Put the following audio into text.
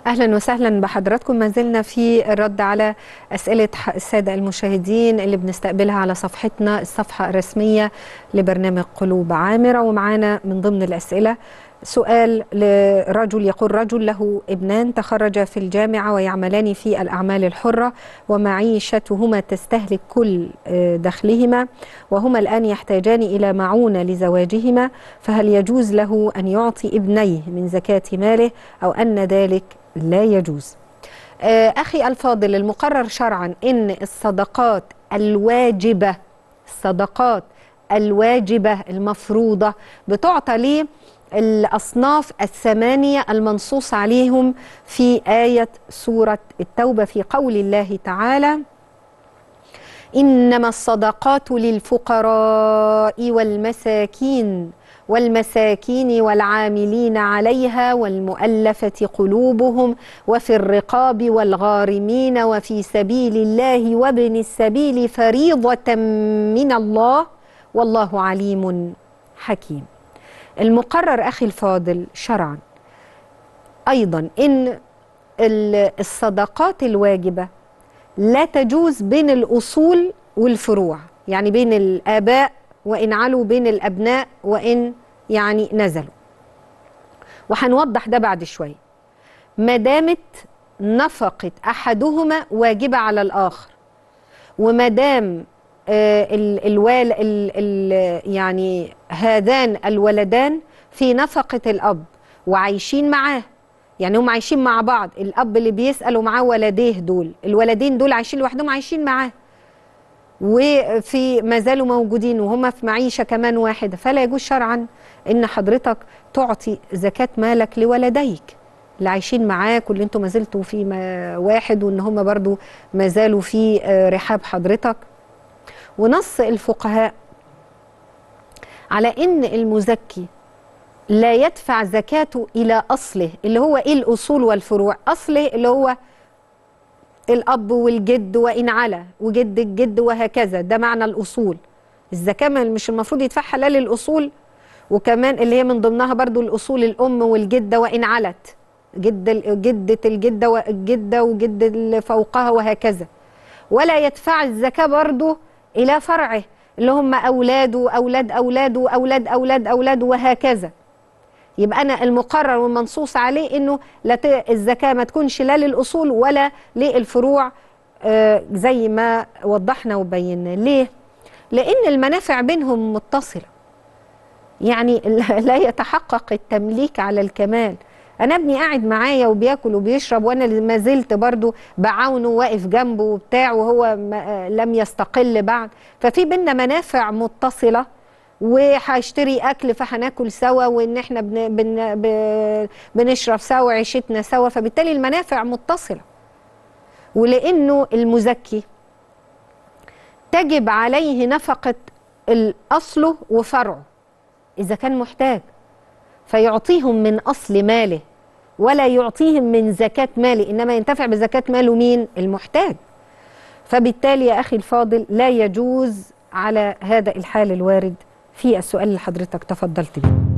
اهلا وسهلا بحضراتكم ما زلنا في الرد على اسئله الساده المشاهدين اللي بنستقبلها على صفحتنا الصفحه الرسميه لبرنامج قلوب عامره ومعانا من ضمن الاسئله سؤال لرجل يقول رجل له ابنان تخرج في الجامعه ويعملان في الاعمال الحره ومعيشتهما تستهلك كل دخلهما وهما الان يحتاجان الى معونه لزواجهما فهل يجوز له ان يعطي ابنيه من زكاه ماله او ان ذلك لا يجوز أخي الفاضل المقرر شرعا إن الصدقات الواجبة الصدقات الواجبة المفروضة بتعطى ليه الأصناف الثمانية المنصوص عليهم في آية سورة التوبة في قول الله تعالى إنما الصدقات للفقراء والمساكين والمساكين والعاملين عليها والمؤلفة قلوبهم وفي الرقاب والغارمين وفي سبيل الله وابن السبيل فريضة من الله والله عليم حكيم المقرر أخي الفاضل شرعا أيضا إن الصدقات الواجبة لا تجوز بين الأصول والفروع يعني بين الآباء وإن علوا بين الأبناء وإن يعني نزلوا وهنوضح ده بعد شوية ما دامت نفقة أحدهما واجبة على الآخر وما دام الوال ال ال يعني هذان الولدان في نفقة الأب وعايشين معاه يعني هم عايشين مع بعض الأب اللي بيسألوا معاه ولديه دول الولدين دول عايشين لوحدهم عايشين معاه وفي ما زالوا موجودين وهم في معيشه كمان واحده فلا يجوز شرعا ان حضرتك تعطي زكاه مالك لولديك اللي عايشين معاك واللي انتم ما زلتوا في ما واحد وان هم برضو ما زالوا في رحاب حضرتك ونص الفقهاء على ان المزكي لا يدفع زكاته الى اصله اللي هو ايه الاصول والفروع اصله اللي هو الأب والجد وإن علا وجد الجد وهكذا ده معنى الأصول الزكاة مش المفروض يدفعها لا للأصول وكمان اللي هي من ضمنها برضو الأصول الأم والجدة وإن علت جد جدة الجدة والجدة وجد اللي فوقها وهكذا ولا يدفع الزكاة برضو إلى فرعه اللي هم أولاده وأولاد أولاده وأولاد أولاد أولاده وهكذا يبقى انا المقرر والمنصوص عليه انه لا الزكاه ما تكونش لا للاصول ولا للفروع آه زي ما وضحنا وبينا ليه لان المنافع بينهم متصله يعني لا يتحقق التمليك على الكمال انا ابني قاعد معايا وبياكل وبيشرب وانا ما زلت برضه بعاونه واقف جنبه وبتاع وهو لم يستقل بعد ففي بينا منافع متصله وهشتري اكل فهناكل سوا وان احنا بن بن بنشرب سوا عيشتنا سوا فبالتالي المنافع متصله ولانه المزكي تجب عليه نفقه الاصله وفرعه اذا كان محتاج فيعطيهم من اصل ماله ولا يعطيهم من زكاه ماله انما ينتفع بزكاه ماله مين المحتاج فبالتالي يا اخي الفاضل لا يجوز على هذا الحال الوارد في السؤال اللي حضرتك تفضلت بيه